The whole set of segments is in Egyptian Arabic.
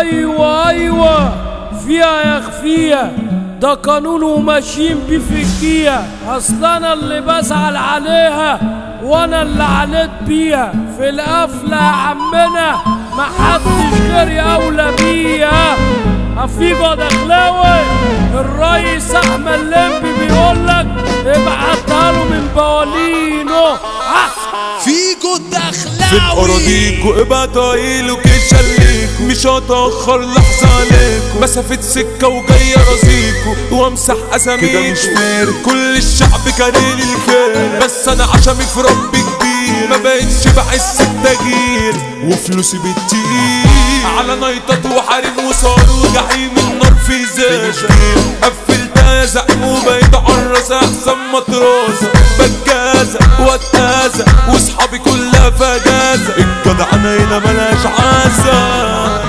ايوه ايوه فيها يا خفية ده قانون وماشيين بيه في الجية اصل انا اللي بزعل عليها وانا اللي عليت بيها في القفلة يا عمنا محدش غيري اولى بيها افيجو دخلاوي الريس احمد لمبي بيقولك ابعتها له من بوالينو ها فيجو دخلاوي في الأراضيكو ابعتوا لوكيشن ليكو مش هتأخر لحظة عليكو مسافة سكة وجاية راسيكو وامسح أساميكو كده مش فارق كل الشعب كاريلي الخير بس أنا عشمي في ربي كبير ما بقتش بحس بتغيير وفلوسي بتطير على نايطات وحريم وصار وجحيم النار في زيت قفلتها يا زعيم وبقيت عرس احسن مطراسة بجازة واتازة واصحابي كلها فجازة الجدعنة هنا ملهاش عازة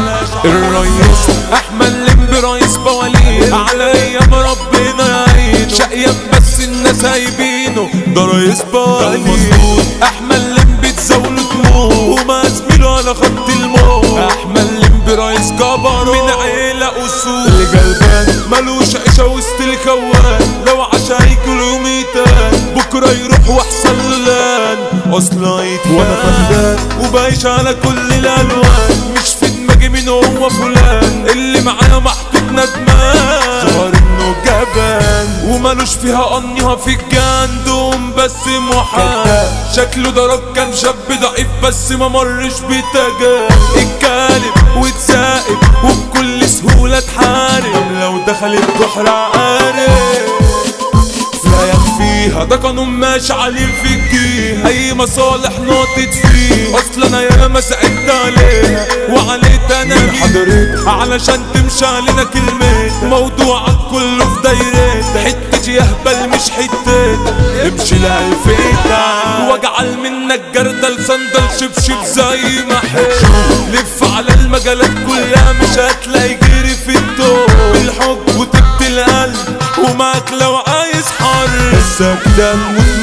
الريس احمد لمبي رئيس بوالين على ايام ربنا يعين شقيان بس الناس سايبينه ده رئيس بوالين احمد لمبي تزاوله تموت وما زميله على خط الموت احمد لمبي رئيس جبر من عيلة اصول اللي جلبان ملوش عيشة وسط الكوان لو عشا هيكل يوميتان بكرة يروح واحسن له لان اصلا وانا فهدان وبعيش على كل الالوان مش في دماغي مين هو فلان اللي معايا محطوط ندمان ظهر انه جبان ومالوش فيها قنيها في الجندوم بس محال شكله ضرب كان شاب ضعيف بس ما مرش بتجارب اتكالب واتسائب وبكل سهولة اتحارب لو دخلت جحر عارف لا يخفيها ده قانون ماشي عليه في الجيه اي مصالح ناطط فيه اصلا انا ياما سعدت عليها وعليت انا حضرتها علشان تمشي علينا كلمة موضوعك كله في دايرتها حتة يهبل مش حتتك امشي لهالفيتا واجعل منك جردل صندل شبشب زي ما حيل لف على المجالات كلها مش هتلاقي جري في الدور بالحب وتبت القلب ومعك لو عايز حر السكتان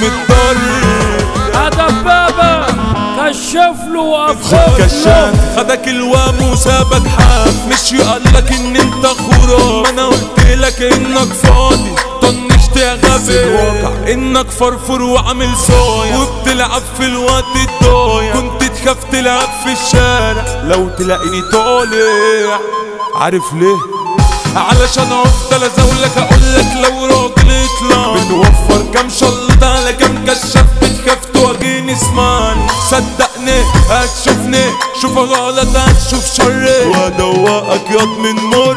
ومتضر دبابة كشف له وافخر له كشاف خدك الوام وسابك حاف مش يقالك ان انت خراب ما انا قلت لك انك فاضي طنشت يا غبي الواقع انك فرفور وعامل صايع وبتلعب في الوقت الضايع كنت تخاف تلعب في الشارع لو تلاقيني طالع عارف ليه علشان افضل ازولك اقولك لو راجل اطلع بنوفر كام شلط على كام كشاف بتخاف تواجهني اسمعني صدقني هتشوفني شوف غلط هتشوف شر وادوقك ياض من مر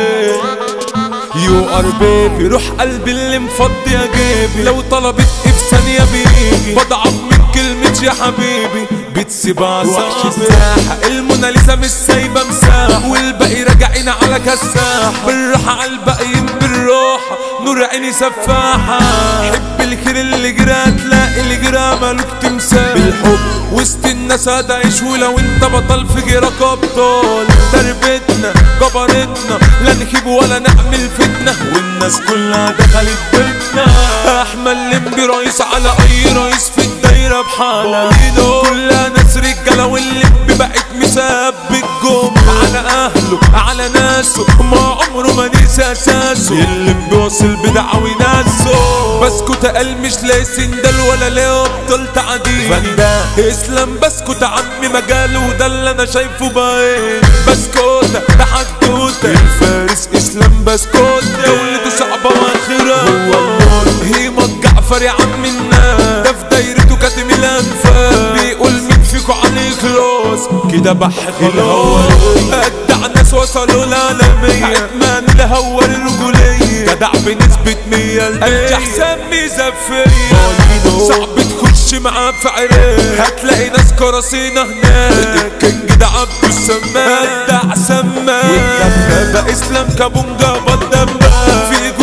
يو ار بيبي روح قلبي اللي مفضي يا جيبي لو طلبت في ثانية بيجي بضعف من كلمة يا حبيبي بتسيب وحش الساحة الموناليزا مش سايبة مساحة والباقي راجعين على كساحة بالراحة على الباقيين بالراحة نور عيني سفاحة حب الخير اللي جرى تلاقي اللي جرى مالك تمثال بالحب وسط الناس هتعيش ولو انت بطل في جيرك ابطال تربتنا جبرتنا لا نخيب ولا نعمل فتنة والناس كلها دخلت بيتنا احمد لمبي رئيس على اي رئيس في الدايرة بحالة كلها ناس رجالة واللمبي بقت مثبت جم على اهله على ناسه ما عمره ما نسى اساسه اللمبي واصل بدعة وناسه بسكوت قال مش لاقي سندل ولا ليه ابطال تعديل اسلام بسكوت عمي مجاله وده اللي انا شايفه باين بسكوتة ده حدوتة الفارس اسلام بسكوتة دولته صعبة واخرة هو النور هيمة جعفر يا عم الناس ده في دايرته كاتم الانفاس بيقول مين فيكو عليه خلاص كده بح الهوار ادع ناس وصلوا العالمية عدمان الهوار الرجولية جدع بنسبة مية انجح سمي زفية صعب تخش معاه في عريق هتلاقي ناس كراسينا هناك الكينج ده عبد السمان ده سمان والدبابة اسلام كابونجا بالدبابة في